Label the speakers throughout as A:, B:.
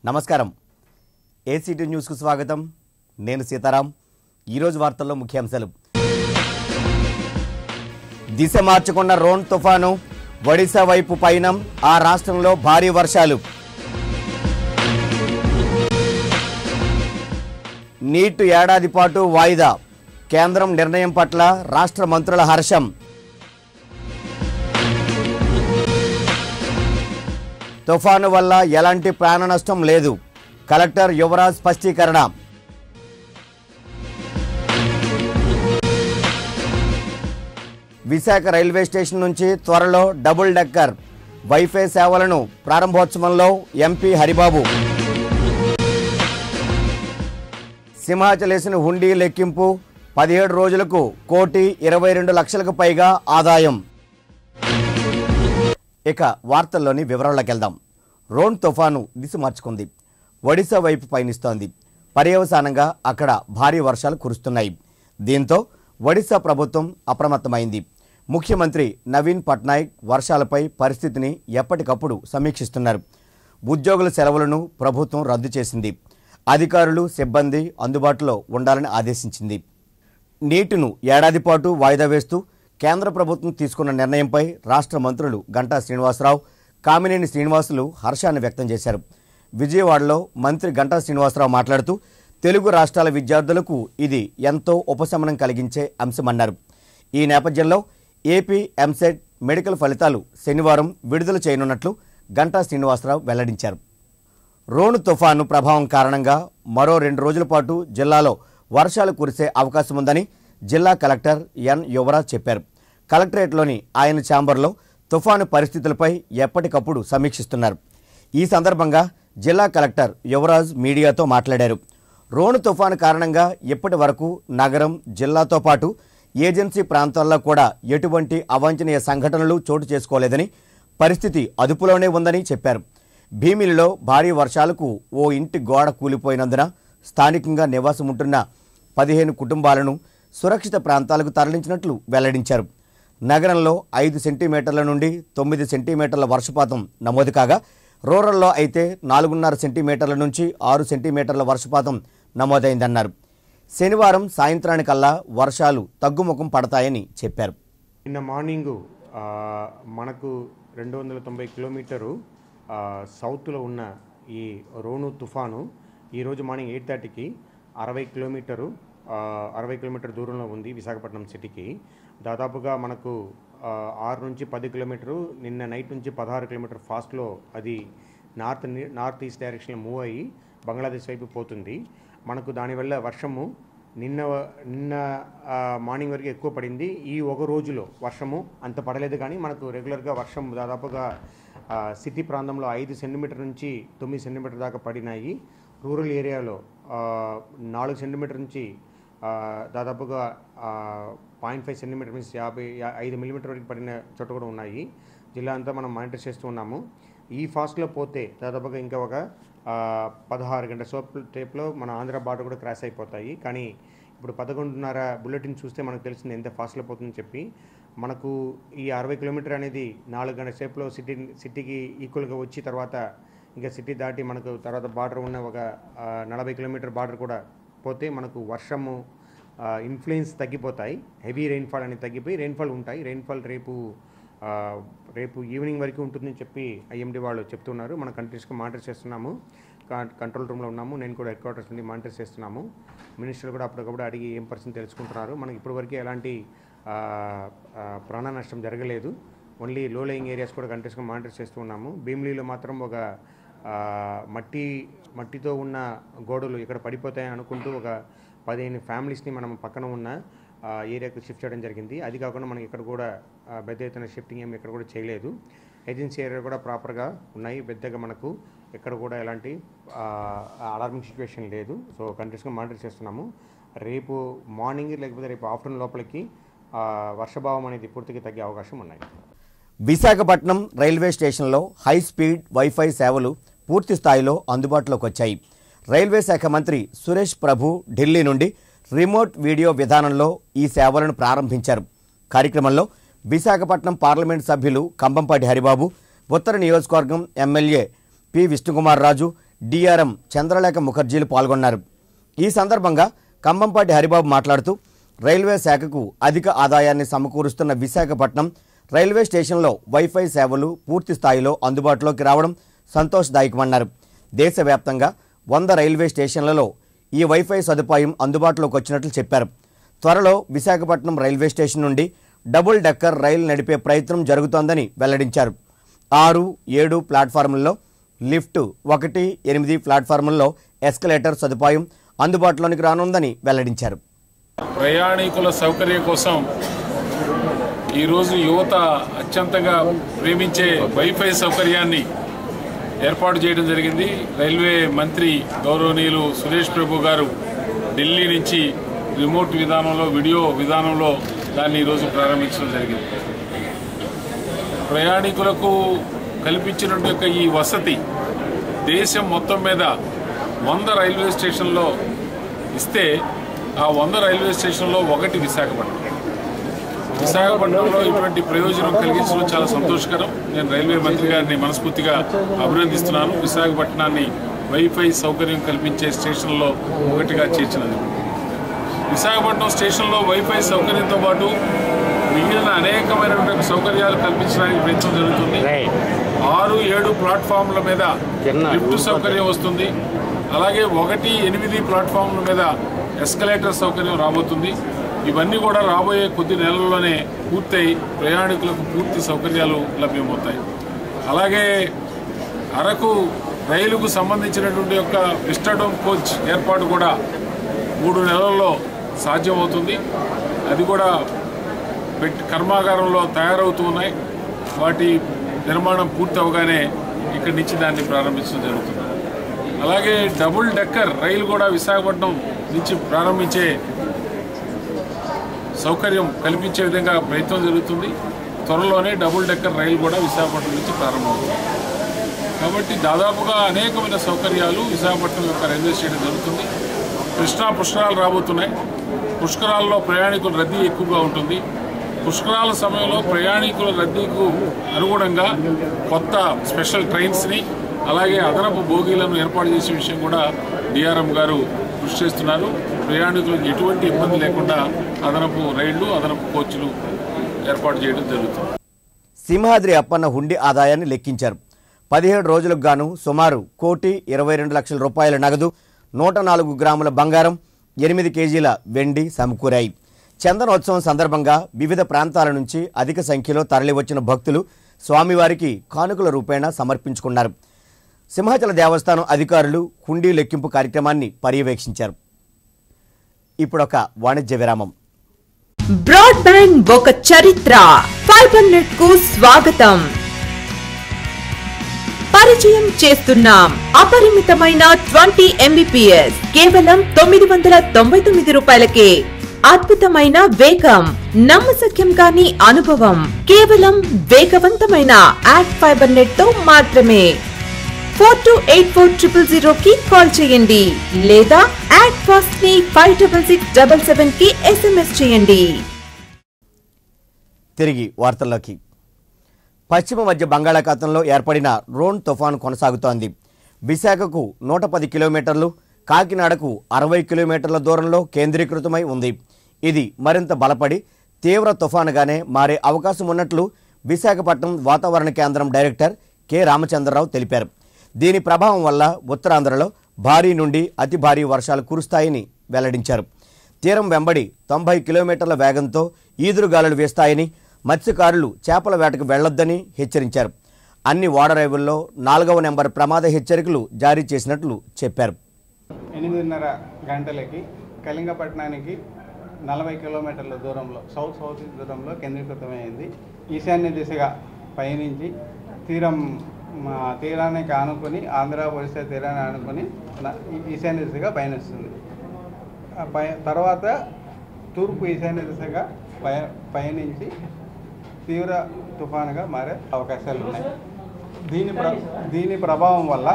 A: నమస్కారం ఏసీటీ న్యూస్కు స్వాగతం నేను సీతారాం ఈరోజు వార్తల్లో ముఖ్యాంశాలు దిశ మార్చుకున్న రోన్ తుఫాను ఒడిశా వైపు పయనం ఆ రాష్ట్రంలో భారీ వర్షాలు నీట్ ఏడాది పాటు వాయిదా కేంద్రం నిర్ణయం పట్ల రాష్ట్ర మంత్రుల హర్షం తుఫాను వల్ల ఎలాంటి ప్రాణ నష్టం లేదు కలెక్టర్ యువరాజ్ స్పష్టీకరణ విశాఖ రైల్వే స్టేషన్ నుంచి త్వరలో డబుల్ డెక్కర్ వైఫై సేవలను ప్రారంభోత్సవంలో ఎంపీ హరిబాబు సింహాచలేసిన హుండీ లెక్కింపు పదిహేడు రోజులకు కోటి ఇరవై రెండు లక్షలకు పైగా ఆదాయం ఇక వార్తల్లోని వివరాల్లోకి వెళ్దాం రోన్ తుఫాను దిశ మార్చుకుంది ఒడిశా వైపు పయనిస్తోంది పర్యవసానంగా అక్కడ భారీ వర్షాలు కురుస్తున్నాయి దీంతో ఒడిశా ప్రభుత్వం అప్రమత్తమైంది ముఖ్యమంత్రి నవీన్ పట్నాయక్ వర్షాలపై పరిస్థితిని ఎప్పటికప్పుడు సమీక్షిస్తున్నారు ఉద్యోగుల సెలవులను ప్రభుత్వం రద్దు చేసింది అధికారులు సిబ్బంది అందుబాటులో ఉండాలని ఆదేశించింది నీటిను ఏడాది పాటు వాయిదా వేస్తూ కేంద్ర ప్రభుత్వం తీసుకున్న నిర్ణయంపై రాష్ట్ర మంత్రులు గంటా శ్రీనివాసరావు కామినేని శ్రీనివాసులు హర్షాన్ని వ్యక్తం చేశారు విజయవాడలో మంత్రి గంటా శ్రీనివాసరావు మాట్లాడుతూ తెలుగు రాష్ట్రాల విద్యార్థులకు ఇది ఎంతో ఉపశమనం కలిగించే అంశమన్నారు ఈ నేపథ్యంలో ఏపీ ఎంసెట్ మెడికల్ ఫలితాలు శనివారం విడుదల చేయనున్నట్లు గంటా శ్రీనివాసరావు వెల్లడించారు రోను తుఫాను ప్రభావం కారణంగా మరో రెండు రోజుల పాటు జిల్లాలో వర్షాలు కురిసే అవకాశం ఉందని జిల్లా కలెక్టర్ ఎన్ యువరాజ్ చెప్పారు కలెక్టరేట్లోని ఆయన ఛాంబర్లో తుఫాను పరిస్థితులపై ఎప్పటికప్పుడు సమీక్షిస్తున్నారు ఈ సందర్భంగా జిల్లా కలెక్టర్ యువరాజ్ మీడియాతో మాట్లాడారు రోను తుఫాను కారణంగా ఇప్పటి వరకు నగరం జిల్లాతో పాటు ఏజెన్సీ ప్రాంతాల్లో కూడా ఎటువంటి అవాంఛనీయ సంఘటనలు చోటు చేసుకోలేదని పరిస్థితి అదుపులోనే ఉందని చెప్పారు భీమిలిలో భారీ వర్షాలకు ఓ ఇంటి గోడ కూలిపోయినందున స్థానికంగా నివాసం ఉంటున్న పదిహేను కుటుంబాలను సురక్షిత ప్రాంతాలకు తరలించినట్లు వెల్లడించారు నగరంలో ఐదు సెంటీమీటర్ల నుండి తొమ్మిది సెంటీమీటర్ల వర్షపాతం నమోదు కాగా రూరల్లో అయితే నాలుగున్నర సెంటీమీటర్ల నుంచి ఆరు సెంటీమీటర్ల వర్షపాతం నమోదైందన్నారు శనివారం సాయంత్రానికల్లా వర్షాలు తగ్గుముఖం పడతాయని చెప్పారు
B: నిన్న మార్నింగు ఆ, మనకు రెండు వందల తొంభై కిలోమీటరు ఆ, సౌత్లో ఉన్న ఈ రోను తుఫాను ఈరోజు మార్నింగ్ ఎయిట్ థర్టీకి అరవై కిలోమీటరు ఆ, అరవై కిలోమీటర్ దూరంలో ఉంది విశాఖపట్నం సిటీకి దాదాపుగా మనకు ఆ, ఆరు నుంచి పది కిలోమీటరు నిన్న నైట్ నుంచి పదహారు కిలోమీటర్ ఫాస్ట్లో అది నార్త్ ని- నార్త్ ఈస్ట్ డైరెక్షన్లో మూవ్ అయ్యి బంగ్లాదేశ్ వైపు పోతుంది మనకు దానివల్ల వర్షము నిన్న నిన్న ఆ, మార్నింగ్ వరకు ఎక్కువ పడింది ఈ ఒక రోజులో వర్షము అంత పడలేదు కానీ మనకు రెగ్యులర్గా వర్షం దాదాపుగా ఆ, సిటీ ప్రాంతంలో ఐదు సెంటీమీటర్ నుంచి తొమ్మిది సెంటీమీటర్ దాకా పడినాయి రూరల్ ఏరియాలో ఆ, నాలుగు సెంటీమీటర్ నుంచి ఆ, దాదాపుగా పాయింట్ ఫైవ్ సెంటీమీటర్ నుంచి యాభై యా- ఐదు మిల్లీమీటర్ వరకు పడిన చోట కూడా ఉన్నాయి జిల్లా అంతా మనం మానిటర్ చేస్తూ ఉన్నాము ఈ ఫాస్ట్లో పోతే దాదాపుగా ఇంకా ఒక ఆ, పదహారు గంటల సోప్ టేప్లో మన ఆంధ్ర బార్డర్ కూడా క్రాస్ అయిపోతాయి కానీ ఇప్పుడు పదకొండున్నర బుల్లెటిన్ చూస్తే మనకు తెలిసింది ఎంత ఫాస్ట్లో పోతుందని చెప్పి మనకు ఈ అరవై కిలోమీటర్ అనేది నాలుగు గంటల సేపులో సిటీ సిటీకి ఈక్వల్గా వచ్చి తర్వాత ఇంకా సిటీ దాటి మనకు తర్వాత బార్డర్ ఉన్న ఒక ఆ, నలభై కిలోమీటర్ బార్డర్ కూడా పోతే మనకు వర్షము ఇన్ఫ్లుయెన్స్ తగ్గిపోతాయి హెవీ రెయిన్ఫాల్ అనేది తగ్గిపోయి రెయిన్ఫాల్ ఉంటాయి రెయిన్ఫాల్ రేపు ఆ, రేపు ఈవినింగ్ వరకు ఉంటుందని చెప్పి ఐఎండి వాళ్ళు చెప్తున్నారు మనం కంటిన్యూస్గా మానిటర్ చేస్తున్నాము కా- కంట్రోల్ రూమ్లో ఉన్నాము నేను కూడా హెడ్ క్వార్టర్స్ నుండి మానిటర్ చేస్తున్నాము మినిస్టర్ కూడా అప్పటికప్పుడు అడిగి ఏం పరిస్థితి తెలుసుకుంటున్నారు మనకి ఇప్పటివరకు ఎలాంటి ఆ, ఆ, ప్రాణ నష్టం జరగలేదు ఓన్లీ లో లేయింగ్ ఏరియాస్ కూడా కంటిన్యూస్గా మానిటర్ చేస్తూ ఉన్నాము భీమిలీలో మాత్రం ఒక ఆ, మట్టి మట్టితో ఉన్న గోడలు ఇక్కడ పడిపోతాయని అనుకుంటూ ఒక పదిహేను ఫ్యామిలీస్ని మనం పక్కన ఉన్న ఆ, ఏరియాకు షిఫ్ట్ చేయడం జరిగింది అది కాకుండా మనకి ఇక్కడ కూడా ఆ, పెద్ద ఎత్తున షిఫ్టింగ్ ఏమి ఇక్కడ కూడా చేయలేదు ఏజెన్సీ ఏరియా కూడా ప్రాపర్గా ఉన్నాయి పెద్దగా మనకు ఎక్కడ కూడా ఎలాంటి అలార్మింగ్ సిచ్యువేషన్ లేదు సో కంటిన్యూస్గా మానిటర్ చేస్తున్నాము రేపు మార్నింగ్ లేకపోతే రేపు ఆఫ్టర్నూన్ లోపలికి ఆ, వర్షభావం అనేది పూర్తిగా తగ్గే అవకాశం ఉన్నాయి
A: విశాఖపట్నం రైల్వే స్టేషన్లో హై స్పీడ్ వైఫై సేవలు పూర్తి స్థాయిలో అందుబాటులోకి వచ్చాయి రైల్వే శాఖ మంత్రి సురేష్ ప్రభు ఢిల్లీ నుండి రిమోట్ వీడియో విధానంలో ఈ సేవలను ప్రారంభించారు కార్యక్రమంలో విశాఖపట్నం పార్లమెంట్ సభ్యులు కంబంపాటి హరిబాబు ఉత్తర నియోజకవర్గం MLA P Vishnukumar Raju DRM Chandralekha ముఖర్జీలు పాల్గొన్నారు ఈ సందర్భంగా కంబంపాటి హరిబాబు మాట్లాడుతూ రైల్వే శాఖకు అధిక ఆదాయాన్ని సమకూరుస్తున్న విశాఖపట్నం రైల్వే స్టేషన్లో వైఫై సేవలు పూర్తి స్థాయిలో అందుబాటులోకి రావడం సంతోషదాయకమన్నారు దేశవ్యాప్తంగా వంద రైల్వే స్టేషన్లలో ఈ వైఫై సదుపాయం అందుబాటులోకి వచ్చినట్లు చెప్పారు త్వరలో విశాఖపట్నం రైల్వే స్టేషన్ నుండి డబుల్ డెక్కర్ రైలు నడిపే ప్రయత్నం జరుగుతోందని వెల్లడించారు ఆరు ఏడు ప్లాట్ఫారంల్లో లిఫ్ట్ ఒకటి ఎనిమిది ప్లాట్ఫారంల్లో ఎస్కలేటర్ సదుపాయం అందుబాటులోనికి రానుందని వెల్లడించారు
C: ప్రయాణికుల సౌకర్యం కోసం ఈరోజు యువత అత్యంతగా ప్రేమించే వైఫై సౌకర్యాన్ని ఏర్పాటు చేయడం జరిగింది రైల్వే మంత్రి గౌరవనీయులు సురేష్ ప్రభు గారు ఢిల్లీ నుంచి రిమోట్ విధానంలో వీడియో విధానంలో దాన్ని ఈరోజు ప్రారంభించడం జరిగింది ప్రయాణికులకు కల్పించినటువంటి యొక్క ఈ వసతి దేశం మొత్తం మీద వంద రైల్వే స్టేషన్లో ఇస్తే ఆ వంద రైల్వే స్టేషన్లో ఒకటి విశాఖపట్నం విశాఖపట్నంలో ఇటువంటి ప్రయోజనం కలిగించడం చాలా సంతోషకరం నేను రైల్వే మంత్రి గారిని మనస్ఫూర్తిగా అభినందిస్తున్నాను విశాఖపట్నాన్ని వైఫై సౌకర్యం కల్పించే స్టేషన్లో ఒకటిగా చేర్చినందుకు విశాఖపట్నం స్టేషన్లో వైఫై సౌకర్యంతో పాటు మిగిలిన అనేకమైనటువంటి సౌకర్యాలు కల్పించడానికి ప్రయత్నం జరుగుతుంది ఆరు ఏడు ప్లాట్ఫామ్ల మీద లిఫ్ట్ సౌకర్యం వస్తుంది అలాగే ఒకటి ఎనిమిది ప్లాట్ఫామ్ల మీద ఎస్కలేటర్ సౌకర్యం రాబోతుంది ఇవన్నీ కూడా రాబోయే కొద్ది నెలల్లోనే పూర్తయి ప్రయాణికులకు పూర్తి సౌకర్యాలు లభ్యమవుతాయి అలాగే అరకు రైలుకు సంబంధించినటువంటి యొక్క విస్టాడోమ్ కోచ్ ఏర్పాటు కూడా మూడు నెలల్లో సాధ్యమవుతుంది అది కూడా పెట్టి కర్మాగారంలో తయారవుతూ ఉన్నాయి వాటి నిర్మాణం పూర్తి అవగానే ఇక్కడి నుంచి దాన్ని ప్రారంభించడం జరుగుతుంది అలాగే డబుల్ డెక్కర్ రైలు కూడా విశాఖపట్నం నుంచి ప్రారంభించే సౌకర్యం కల్పించే విధంగా ప్రయత్నం జరుగుతుంది త్వరలోనే డబుల్ డెక్కర్ రైలు కూడా విశాఖపట్నం నుంచి ప్రారంభమవుతుంది కాబట్టి దాదాపుగా అనేకమైన సౌకర్యాలు విశాఖపట్నం యొక్క రైల్వే స్టేషన్ జరుగుతుంది కృష్ణా పుష్కరాలు రాబోతున్నాయి పుష్కరాల్లో ప్రయాణికుల రద్దీ ఎక్కువగా ఉంటుంది పుష్కరాల సమయంలో ప్రయాణికుల రద్దీకు అనుగుణంగా కొత్త స్పెషల్ ట్రైన్స్ని అలాగే అదనపు బోగీలను ఏర్పాటు చేసే విషయం కూడా డిఆర్ఎం గారు కృషి చేస్తున్నారు ప్రయాణికులకు ఎటువంటి ఇబ్బంది లేకుండా అదనపు రైళ్లు అదనపు కోచ్లు ఏర్పాటు చేయడం జరుగుతుంది
A: సింహాద్రి అప్పన్న హుండీ ఆదాయాన్ని లెక్కించారు పదిహేడు రోజులకు గాను సుమారు కోటి ఇరవై రెండు లక్షల రూపాయల నగదు నూట నాలుగు గ్రాముల బంగారం ఎనిమిది కేజీల వెండి సమకూరాయి చందనోత్సవం సందర్భంగా వివిధ ప్రాంతాల నుంచి అధిక సంఖ్యలో తరలివచ్చిన భక్తులు స్వామివారికి కానుకల రూపేణా సమర్పించుకున్నారు సింహాచల దేవస్థానం అధికారులు హుండీ లెక్కింపు కార్యక్రమాన్ని పర్యవేక్షించారు ఇప్పుడొక వాణిజ్య విరామం
D: బ్రాడ్బ్యాండ్ ఒక చరిత్ర ఫైబర్ నెట్ కు స్వాగతం పరిచయం చేస్తున్నాం అపరిమితమైన ట్వంటీ ఎంబీపీఎస్ కేవలం తొమ్మిది వందల తొంభై తొమ్మిది రూపాయలకే అద్భుతమైన వేగం నమ్మశక్యం కాని అనుభవం కేవలం వేగవంతమైన యాడ్ ఫైబర్ నెట్ తో మాత్రమే four two eight four triple zero కి కాల్ చేయండి లేదా యాడ్ ఫాస్ట్ ని five double six double seven కి ఎస్ఎంఎస్ చేయండి
A: తిరిగి వార్తల్లోకి పశ్చిమ మధ్య బంగాళాఖాతంలో ఏర్పడిన రోన్ తుఫాను కొనసాగుతోంది విశాఖకు నూట పది కిలోమీటర్లు కాకినాడకు అరవై కిలోమీటర్ల దూరంలో కేంద్రీకృతమై ఉంది ఇది మరింత బలపడి తీవ్ర తుఫానుగానే మారే అవకాశం ఉన్నట్లు విశాఖపట్నం వాతావరణ కేంద్రం డైరెక్టర్ కె రామచంద్రరావు తెలిపారు దీని ప్రభావం వల్ల ఉత్తరాంధ్రలో భారీ నుండి అతి భారీ వర్షాలు కురుస్తాయని వెల్లడించారు తీరం వెంబడి తొంభై కిలోమీటర్ల వేగంతో ఈదురుగాలులు వీస్తాయని మత్స్యకారులు చేపల వేటకు వెళ్లొద్దని హెచ్చరించారు అన్ని ఓడరేవుల్లో నాలుగవ నెంబర్ ప్రమాద హెచ్చరికలు జారీ చేసినట్లు చెప్పారు
E: ఎనిమిదిన్నర గంటలకి కళింగపట్నానికి నలభై కిలోమీటర్ల దూరంలో సౌత్ సౌత్ ఈస్ట్ దూరంలో కేంద్రీకృతమైంది ఈశాన్య దిశగా పయనించి తీరం మా తీరానికి ఆనుకొని ఆంధ్ర ఒరిస్సా తీరాన్ని ఆనుకొని న- ఈ- ఈశాన్య దిశగా పయనిస్తుంది ఆ పయ తర్వాత తూర్పు ఈశాన్య దిశగా పయ పయనించి తీవ్ర తుఫానుగా మారే అవకాశాలు ఉన్నాయి దీని ప్ర దీని ప్రభావం వల్ల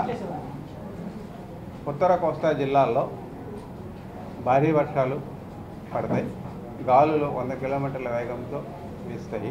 E: ఉత్తర కోస్తా జిల్లాల్లో భారీ వర్షాలు పడతాయి గాలులు వంద కిలోమీటర్ల వేగంతో వీస్తాయి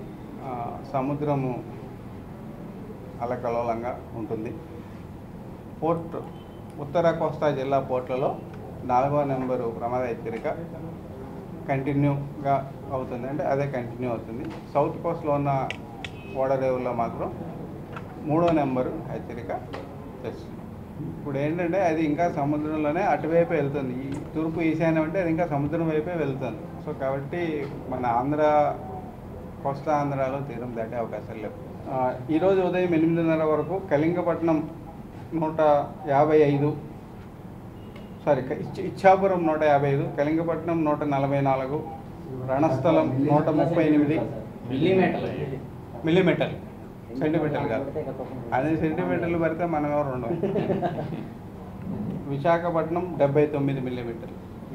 E: ఆ, సముద్రము అలకలోలంగా ఉంటుంది పోర్ట్ ఉత్తర కోస్తా జిల్లా పోర్ట్లలో నాలుగో నెంబరు ప్రమాద హెచ్చరిక కంటిన్యూగా అవుతుంది అంటే అదే కంటిన్యూ అవుతుంది సౌత్ కోస్ట్లో ఉన్న ఓడరేవుల్లో మాత్రం మూడో నెంబరు హెచ్చరిక తెస్తుంది ఇప్పుడు ఏంటంటే అది ఇంకా సముద్రంలోనే అటువైపు వెళ్తుంది ఈ తూర్పు ఈశాన్యం అంటే అది ఇంకా సముద్రం వైపే వెళ్తుంది సో కాబట్టి మన ఆంధ్ర కోస్తా ఆంధ్రాలో తీరం దాటే అవకాశాలు లేవు ఆ, ఈరోజు ఉదయం ఎనిమిదిన్నర వరకు కళింగపట్నం నూట యాభై ఐదు సారీ క- ఇచ్చ- ఇచ్చాపురం నూట యాభై ఐదు కళింగపట్నం నూట నలభై నాలుగు రణస్థలం నూట ముప్పై ఎనిమిది మిల్లీమీటర్ సెంటీమీటర్ కాదు అదే సెంటీమీటర్లు పడితే మనం ఎవరు ఉండవు విశాఖపట్నం డెబ్బై తొమ్మిది మిల్లీమీటర్లు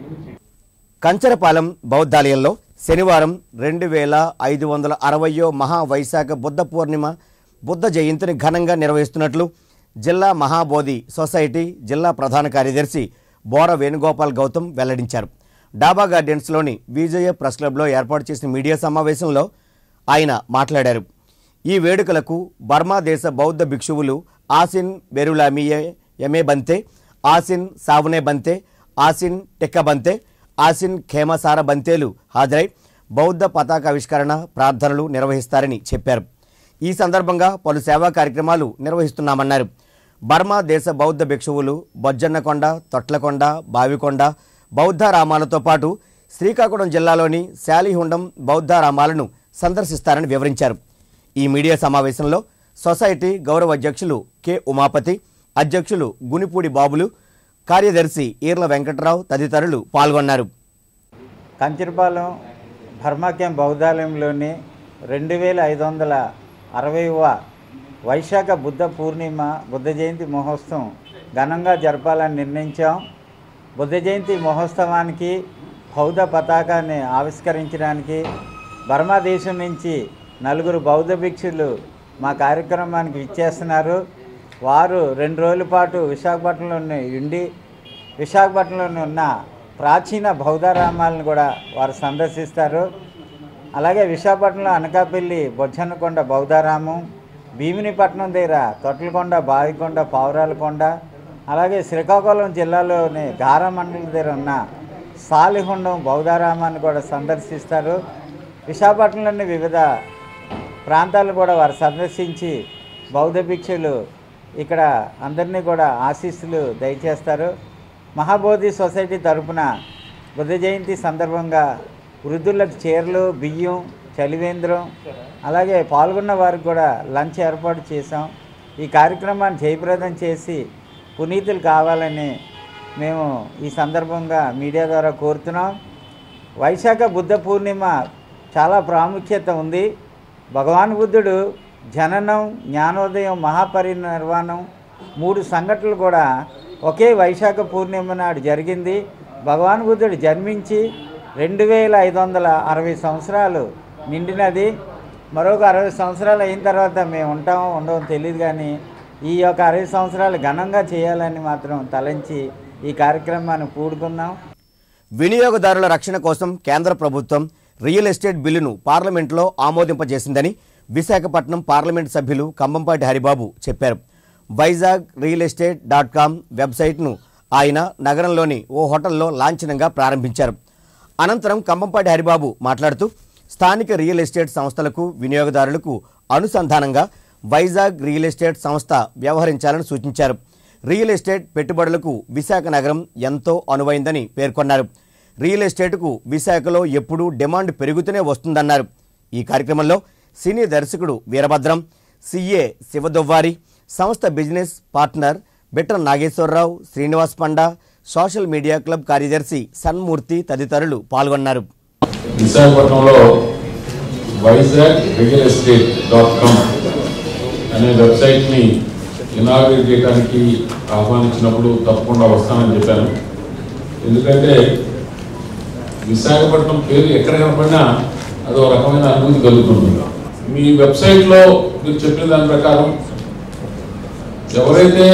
A: కంచరపాలెం బౌద్ధాలయంలో శనివారం రెండు వేల ఐదు వందల అరవయో మహావైశాఖ బుద్ధ పూర్ణిమ బుద్ధ జయంతిని ఘనంగా నిర్వహిస్తున్నట్లు జిల్లా మహాబోధి సొసైటీ జిల్లా ప్రధాన కార్యదర్శి బోర వేణుగోపాల్ గౌతమ్ వెల్లడించారు డాబా గార్డెన్స్లోని విజయ ప్రెస్ క్లబ్లో ఏర్పాటు చేసిన మీడియా సమావేశంలో ఆయన మాట్లాడారు ఈ వేడుకలకు బర్మా దేశ బౌద్ధ భిక్షువులు ఆసిన్ బెరులామియే ఎమే బంతే ఆసిన్ సావునే బంతే ఆసిన్ టెక్క బంతే ఆసిన్ ఖేమసార బంతేలు హాజరై బౌద్ధ పతాకావిష్కరణ ప్రార్థనలు నిర్వహిస్తారని చెప్పారు ఈ సందర్భంగా పలు సేవా కార్యక్రమాలు నిర్వహిస్తున్నామన్నారు బర్మా దేశ బౌద్ధ భిక్షువులు బొజ్జన్నకొండ తొట్లకొండ బావికొండ బౌద్ధారామాలతో పాటు శ్రీకాకుళం జిల్లాలోని శాలిహుండం బౌద్ధారామాలను సందర్శిస్తారని వివరించారు ఈ మీడియా సమావేశంలో సొసైటీ గౌరవ అధ్యక్షులు కె ఉమాపతి అధ్యక్షులు గునిపూడి బాబులు కార్యదర్శి ఈర్ల వెంకట్రావు తదితరులు పాల్గొన్నారు
F: కంచరపాలెం భర్మాక్యం బౌద్ధాలయంలోని రెండు వేల ఐదు వందల అరవైవ వైశాఖ బుద్ధ పూర్ణిమ బుద్ధ జయంతి మహోత్సవం ఘనంగా జరపాలని నిర్ణయించాం బుద్ధ జయంతి మహోత్సవానికి బౌద్ధ పతాకాన్ని ఆవిష్కరించడానికి బర్మా దేశం నుంచి నలుగురు బౌద్ధ భిక్షులు మా కార్యక్రమానికి విచ్చేస్తున్నారు వారు రెండు రోజుల పాటు విశాఖపట్నంలోని ఉండి విశాఖపట్నంలోని ఉన్న ప్రాచీన బౌద్ధరామాలను కూడా వారు సందర్శిస్తారు అలాగే విశాఖపట్నంలో అనకాపల్లి బొజ్జన్నకొండ బౌద్ధారామం భీమినిపట్నం దగ్గర తొట్లకొండ బావికొండ పావురాలకొండ అలాగే శ్రీకాకుళం జిల్లాలోని గారమండలి దగ్గర ఉన్న సాలిహుండం బౌద్ధారామాన్ని కూడా సందర్శిస్తారు విశాఖపట్నంలోని వివిధ ప్రాంతాలు కూడా వారు సందర్శించి బౌద్ధ భిక్షులు ఇక్కడ అందరినీ కూడా ఆశీస్సులు దయచేస్తారు మహాబోధి సొసైటీ తరపున బుద్ధ జయంతి సందర్భంగా వృద్ధులకు చీరలు బియ్యం చలివేంద్రం అలాగే పాల్గొన్న వారికి కూడా లంచ్ ఏర్పాటు చేశాం ఈ కార్యక్రమాన్ని జయప్రదం చేసి పునీతులు కావాలని మేము ఈ సందర్భంగా మీడియా ద్వారా కోరుతున్నాం వైశాఖ బుద్ధ పూర్ణిమ చాలా ప్రాముఖ్యత ఉంది భగవాన్ బుద్ధుడు జననం జ్ఞానోదయం మహాపరినిర్వాణం మూడు సంఘటనలు కూడా ఒకే వైశాఖ పూర్ణిమ నాడు జరిగింది భగవాన్ బుద్ధుడు జన్మించి రెండు వేల ఐదు వందల అరవై సంవత్సరాలు నిండినది మరొక అరవై సంవత్సరాలు అయిన తర్వాత మేము ఉంటామో ఉండమో తెలియదు కానీ ఈ యొక్క అరవై సంవత్సరాలు ఘనంగా చేయాలని మాత్రం తలంచి ఈ కార్యక్రమాన్ని పూడుకున్నాం
A: వినియోగదారుల రక్షణ కోసం కేంద్ర ప్రభుత్వం రియల్ ఎస్టేట్ బిల్లును పార్లమెంట్లో ఆమోదింపజేసిందని విశాఖపట్నం పార్లమెంట్ సభ్యులు కంబంపాటి హరిబాబు చెప్పారు Vizag real estate dot com వెబ్సైట్ను ఆయన నగరంలోని ఓ హోటల్లో లాంఛనంగా ప్రారంభించారు అనంతరం కంబంపాటి హరిబాబు మాట్లాడుతూ స్థానిక రియల్ ఎస్టేట్ సంస్థలకు వినియోగదారులకు అనుసంధానంగా వైజాగ్ రియల్ ఎస్టేట్ సంస్థ వ్యవహరించాలని సూచించారు రియల్ ఎస్టేట్ పెట్టుబడులకు విశాఖ నగరం ఎంతో అనువైందని పేర్కొన్నారు రియల్ ఎస్టేట్కు విశాఖలో ఎప్పుడూ డిమాండ్ పెరుగుతూనే వస్తుందన్నారు ఈ కార్యక్రమంలో సినీ దర్శకుడు వీరభద్రం సిఏ శివదొవ్వారి సంస్థ business partner Bitra Nageswararao Srinivas Panda social media club కార్యదర్శి సన్మూర్తి తదితరులు పాల్గొన్నారు
C: విశాఖపట్నంలో Vizag real estate dot com అనే వెబ్సైట్ని ఇనాగ్రేట్ చేయడానికి ఆహ్వానించినప్పుడు తప్పకుండా వస్తానని చెప్పాను ఎందుకంటే విశాఖపట్నం పేరు ఎక్కడ కనపడినా అదో రకమైన అనుభూతి కలుగుతుంది మీ వెబ్సైట్లో మీరు చెప్పిన దాని ప్రకారం ఎవరైతే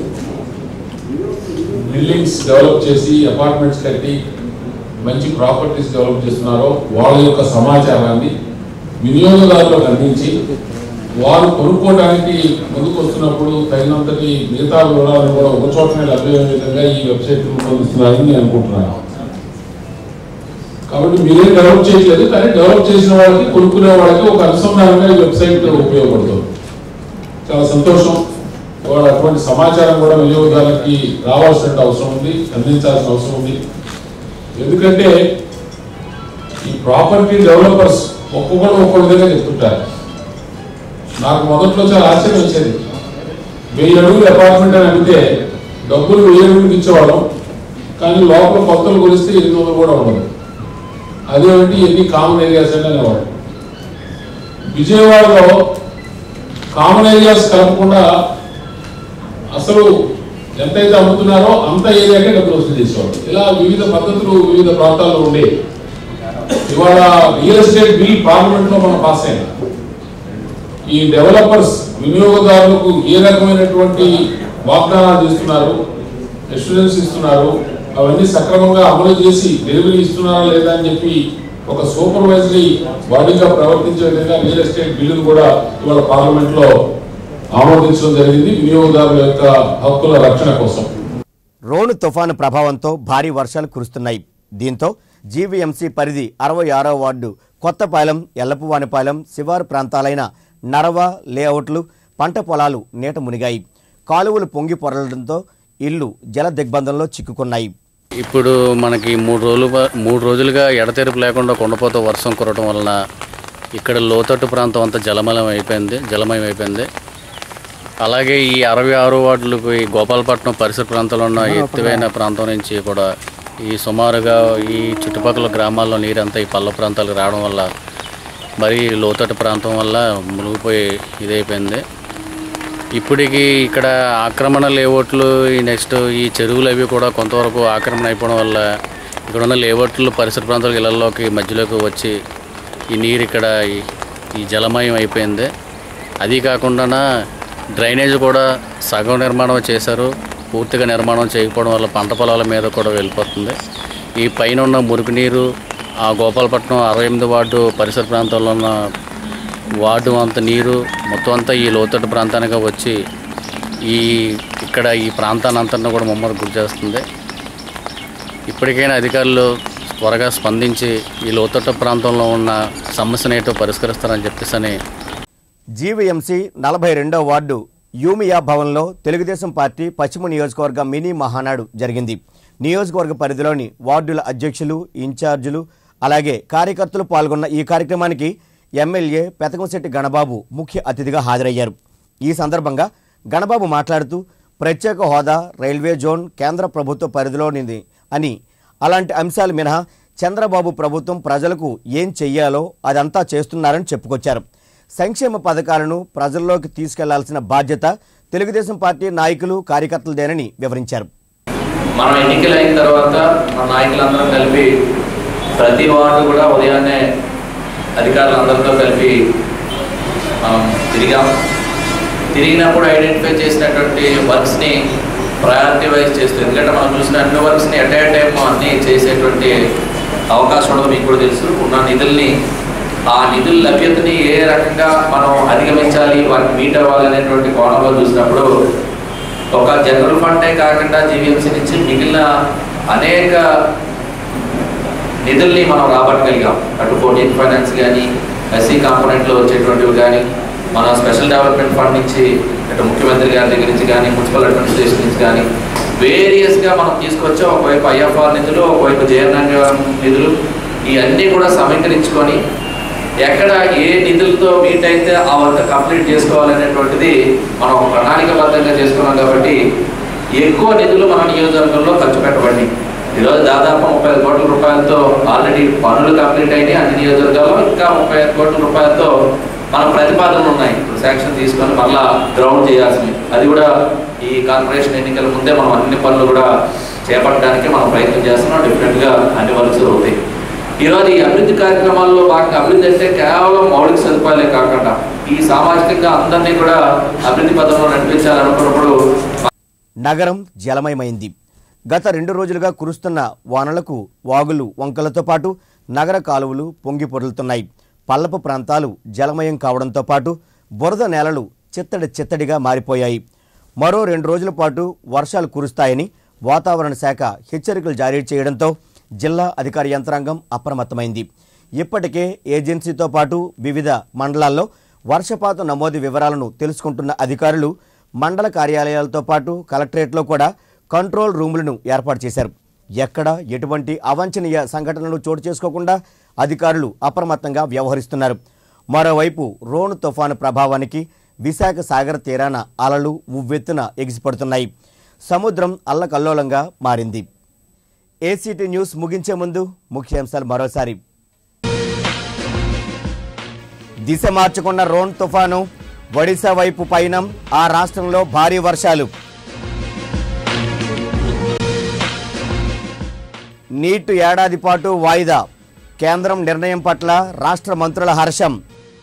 C: బిల్డింగ్స్ డెవలప్ చేసి అపార్ట్మెంట్స్ కట్టి మంచి ప్రాపర్టీస్ డెవలప్ చేస్తున్నారో వాళ్ళ యొక్క సమాచారాన్ని వినియోగదారులకు అందించి వారు కొనుక్కోవడానికి ముందుకు వస్తున్నప్పుడు తగినంతటి మిగతా వివరాలను కూడా ఒక చోటనే లభ్యమయ్యే విధంగా ఈ వెబ్సైట్ రూపొందిస్తున్నారని నేను అనుకుంటున్నాను కాబట్టి మీరేం డెవలప్ చేయట్లేదు కానీ డెవలప్ చేసిన వాళ్ళకి కొనుక్కునే వాళ్ళకి ఒక అనుసంధానంగా ఈ వెబ్సైట్ ఉపయోగపడుతుంది చాలా సంతోషం ఇవాళ అటువంటి సమాచారం కూడా వినియోగదారులకి రావాల్సిన అవసరం ఉంది అందించాల్సిన అవసరం ఉంది ఎందుకంటే ఈ ప్రాపర్టీ డెవలపర్స్ ఒక్కొక్కరు ఒక్కొక్క విధంగా చెప్తుంటారు నాకు మొదట్లో చాలా ఆశ్చర్యం వచ్చేది వెయ్యి అడుగులు అపార్ట్మెంట్ అని అడిగితే డబ్బులు వెయ్యి అడుగులకు ఇచ్చేవాళ్ళం కానీ లోపల కొత్తలు కొలిస్తే ఎనిమిది వందలు కూడా ఉండదు అదేమిటి ఎన్ని కామన్ ఏరియాస్ అని అనేవాడు విజయవాడలో కామన్ ఏరియాస్ కలపకుండా అసలు ఎంతైతే అమ్ముతున్నారో అంత ఏరియాకే డబ్బులు వసూలు చేసేవాడు ఇలా వివిధ పద్ధతులు వివిధ ప్రాంతాల్లో ఉండే ఇవాళ రియల్ ఎస్టేట్ బిల్ పార్లమెంట్ లో మనం పాస్ అయింది ఈ డెవలపర్స్ వినియోగదారులకు ఏ రకమైనటువంటి వాగ్దానాలు చేస్తున్నారు ఎష్యూరెన్స్ ఇస్తున్నారు అవన్నీ సక్రమంగా అమలు చేసి డెలివరీ ఇస్తున్నారా లేదా అని చెప్పి ఒక సూపర్వైజరీ బాడీగా ప్రవర్తించే విధంగా రియల్ ఎస్టేట్ బిల్లును కూడా ఇవాళ పార్లమెంట్ లో ఆమోదించడం జరిగింది వినియోగదారుల యొక్క హక్కుల రక్షణ కోసం
A: రోణు తుఫాను ప్రభావంతో భారీ వర్షాలు కురుస్తున్నాయి దీంతో జీవీఎంసీ పరిధి అరవై ఆరో వార్డు కొత్తపాలెం ఎల్లపువానిపాలెం శివారు ప్రాంతాలైన నరవ లేఅవుట్లు పంట పొలాలు నీట మునిగాయి కాలువలు పొంగి పొరలడంతో ఇల్లు జల దిగ్బంధంలో చిక్కుకున్నాయి
G: ఇప్పుడు మనకి మూడు రోజులు మూడు రోజులుగా ఎడతెరిపి లేకుండా కొండపోత వర్షం కురవడం వలన ఇక్కడ లోతట్టు ప్రాంతం అంతా జలమయం అయిపోయింది జలమయం అయిపోయింది అలాగే ఈ అరవై ఆరు వార్డులకు ఈ గోపాలపట్నం పరిసర ప్రాంతంలో ఉన్న ఎత్తువైన ప్రాంతం నుంచి కూడా ఈ సుమారుగా ఈ చుట్టుపక్కల గ్రామాల్లో నీరంతా ఈ పల్ల ప్రాంతాలకు రావడం వల్ల మరి లోతట్టు ప్రాంతం వల్ల మునిగిపోయి ఇదైపోయింది ఇప్పటికి ఇక్కడ ఆక్రమణ లేఅవుట్లు ఈ నెక్స్ట్ ఈ చెరువులు అవి కూడా కొంతవరకు ఆక్రమణ అయిపోవడం వల్ల ఇక్కడ ఉన్న లేఅవుట్లు పరిసర ప్రాంతాల ఇళ్లలోకి మధ్యలోకి వచ్చి ఈ నీరు ఇక్కడ ఈ- ఈ జలమయం అయిపోయింది అది కాకుండా డ్రైనేజ్ కూడా సగం నిర్మాణం చేశారు పూర్తిగా నిర్మాణం చేయకపోవడం వల్ల పంట పొలాల మీద కూడా వెళ్ళిపోతుంది ఈ పైన ఉన్న మురికి నీరు ఆ గోపాలపట్నం అరవై ఎనిమిది వార్డు పరిసర ప్రాంతాల్లో ఉన్న వార్డు అంత నీరు మొత్తం అంతా ఈ లోతట్టు ప్రాంతానికి వచ్చి ఈ ఇక్కడ ఈ ప్రాంతాన్ని అంతా కూడా మమ్మల్ని గురి చేస్తుంది ఇప్పటికైనా అధికారులు త్వరగా స్పందించి ఈ లోతట్టు ప్రాంతంలో ఉన్న సమస్యను ఏంటో పరిష్కరిస్తారని చెప్పేసి అని
A: జీవీఎంసీ నలభై రెండో వార్డు యూమియా భవన్లో తెలుగుదేశం పార్టీ పశ్చిమ నియోజకవర్గ మినీ మహానాడు జరిగింది నియోజకవర్గ పరిధిలోని వార్డుల అధ్యక్షులు ఇన్ఛార్జీలు అలాగే కార్యకర్తలు పాల్గొన్న ఈ కార్యక్రమానికి ఎమ్మెల్యే పెతకంశెట్టి గణబాబు ముఖ్య అతిథిగా హాజరయ్యారు ఈ సందర్భంగా గణబాబు మాట్లాడుతూ ప్రత్యేక హోదా రైల్వే జోన్ కేంద్ర ప్రభుత్వ పరిధిలోనిది అని అలాంటి అంశాలు మినహా చంద్రబాబు ప్రభుత్వం ప్రజలకు ఏం చెయ్యాలో అదంతా చేస్తున్నారని చెప్పుకొచ్చారు సంక్షేమ పథకాలను ప్రజల్లోకి తీసుకెళ్లాల్సిన బాధ్యత తెలుగుదేశం పార్టీ నాయకులు కార్యకర్తలదేనని వివరించారు
H: మనం ఎన్నికలు అయిన తర్వాత మన నాయకులందరం కలిపి ప్రతి వార్డు కూడా ఉదయాన్నే అధికారులందరితో కలిపి మనం తిరిగాం తిరిగినప్పుడు ఐడెంటిఫై చేసినటువంటి వర్క్స్ని ప్రయారిటీ వైజ్ చేస్తూ ఎందుకంటే మనం చూసిన అన్ని వర్క్స్ని ఎట్ ఏ టైం అన్ని చేసేటువంటి అవకాశం ఉండదు మీకు కూడా తెలుసు ఉన్న నిధుల్ని ఆ నిధుల లభ్యతని ఏ రకంగా మనం అధిగమించాలి వాటిని మీట్ అవ్వాలి అనేటువంటి కోణంలో చూసినప్పుడు ఒక జనరల్ ఫండే కాకుండా జీవీఎంసీ నుంచి మిగిలిన అనేక నిధుల్ని మనం రాబట్టగలిగాం అటు ఫోర్టీన్ ఫైనాన్స్ కానీ ఎస్సీ కాంపోనెంట్లో వచ్చేటువంటివి కానీ మన స్పెషల్ డెవలప్మెంట్ ఫండ్ నుంచి అటు ముఖ్యమంత్రి గారి దగ్గర నుంచి కానీ మున్సిపల్ అడ్మినిస్ట్రేషన్ నుంచి కానీ వేరియస్గా మనం తీసుకొచ్చాం ఒకవైపు ఐఎఫ్ఆర్ నిధులు ఒకవైపు జేఎన్ఎన్ నిధులు ఇవన్నీ కూడా సమీకరించుకొని ఎక్కడ ఏ నిధులతో మీట్ అయితే ఆ వర్క్ కంప్లీట్ చేసుకోవాలనేటువంటిది మనం ఒక ప్రణాళికబద్ధంగా చేసుకున్నాం కాబట్టి ఎక్కువ నిధులు మన నియోజకవర్గంలో ఖర్చు పెట్టబడి ఈరోజు దాదాపు ముప్పై ఐదు కోట్ల రూపాయలతో ఆల్రెడీ పనులు కంప్లీట్ అయినాయి అన్ని నియోజకవర్గాల్లో ఇంకా ముప్పై ఐదు కోట్ల రూపాయలతో మన ప్రతిపాదనలు ఉన్నాయి ఇప్పుడు శాంక్షన్ తీసుకొని మళ్ళా గ్రౌండ్ చేయాల్సింది అది కూడా ఈ కార్పొరేషన్ ఎన్నికల ముందే మనం అన్ని పనులు కూడా చేపట్టడానికి మనం ప్రయత్నం చేస్తున్నాం డిఫరెంట్గా అన్ని వర్క్స్ అవుతాయి ఈరోజు ఈ అభివృద్ధి కార్యక్రమాల్లో భాగంగా అభివృద్ధి అంటే కేవలం మౌలిక సదుపాయాలే కాకుండా ఈ సామాజికంగా అందరినీ కూడా అభివృద్ధి పథంలో నడిపించాలనుకున్నప్పుడు
A: నగరం జలమయమైంది గత రెండు రోజులుగా కురుస్తున్న వానలకు వాగులు వంకలతో పాటు నగర కాలువలు పొంగి పొరులుతున్నాయి పల్లపు ప్రాంతాలు జలమయం కావడంతో పాటు బురద నేలలు చిత్తడి చిత్తడిగా మారిపోయాయి మరో రెండు రోజుల పాటు వర్షాలు కురుస్తాయని వాతావరణ శాఖ హెచ్చరికలు జారీ చేయడంతో జిల్లా అధికార యంత్రాంగం అప్రమత్తమైంది ఇప్పటికే ఏజెన్సీతో పాటు వివిధ మండలాల్లో వర్షపాతం నమోదు వివరాలను తెలుసుకుంటున్న అధికారులు మండల కార్యాలయాలతో పాటు కలెక్టరేట్లో కూడా కంట్రోల్ రూములను ఏర్పాటు చేశారు ఎక్కడ ఎటువంటి అవాంఛనీయ సంఘటనలు చోటు చేసుకోకుండా అధికారులు అప్రమత్తంగా వ్యవహరిస్తున్నారు మరోవైపు రోణు తుఫాను ప్రభావానికి విశాఖ సాగర తీరాన అలలు ఉవ్వెత్తున ఎగిసిపడుతున్నాయి సముద్రం అల్లకల్లోలంగా మారింది ఏసీటీ న్యూస్ ముగించే ముందు ముఖ్యాంశాలు మరోసారి దిశ మార్చుకున్న రోన్ తుఫాను ఒడిశా వైపు పయనం ఆ రాష్ట్రంలో భారీ వర్షాలు నీటు ఏడాది పాటు వాయిదా కేంద్రం నిర్ణయం పట్ల రాష్ట్ర మంత్రుల హర్షం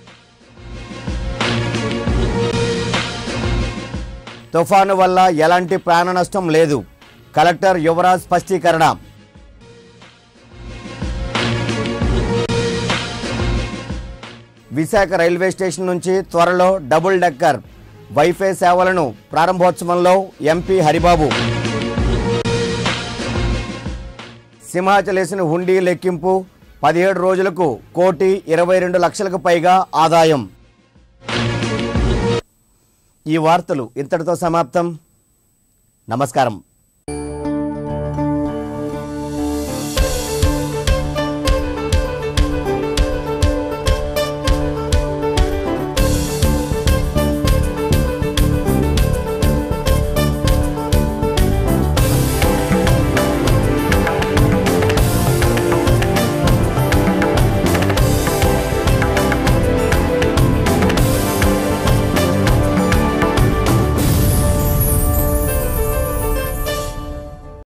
A: తుఫాను వల్ల ఎలాంటి ప్రాణ నష్టం లేదు కలెక్టర్ యువరాజ్ స్పష్టీకరణ విశాఖ రైల్వే స్టేషన్ నుంచి త్వరలో డబుల్ డెక్కర్ వైఫై సేవలను ప్రారంభోత్సవంలో ఎంపీ హరిబాబు సింహాచలేసిన హుండీ లెక్కింపు పదిహేడు రోజులకు కోటి ఇరవై రెండు లక్షలకు పైగా ఆదాయం ఈ వార్తలు ఇంతటితో సమాప్తం నమస్కారం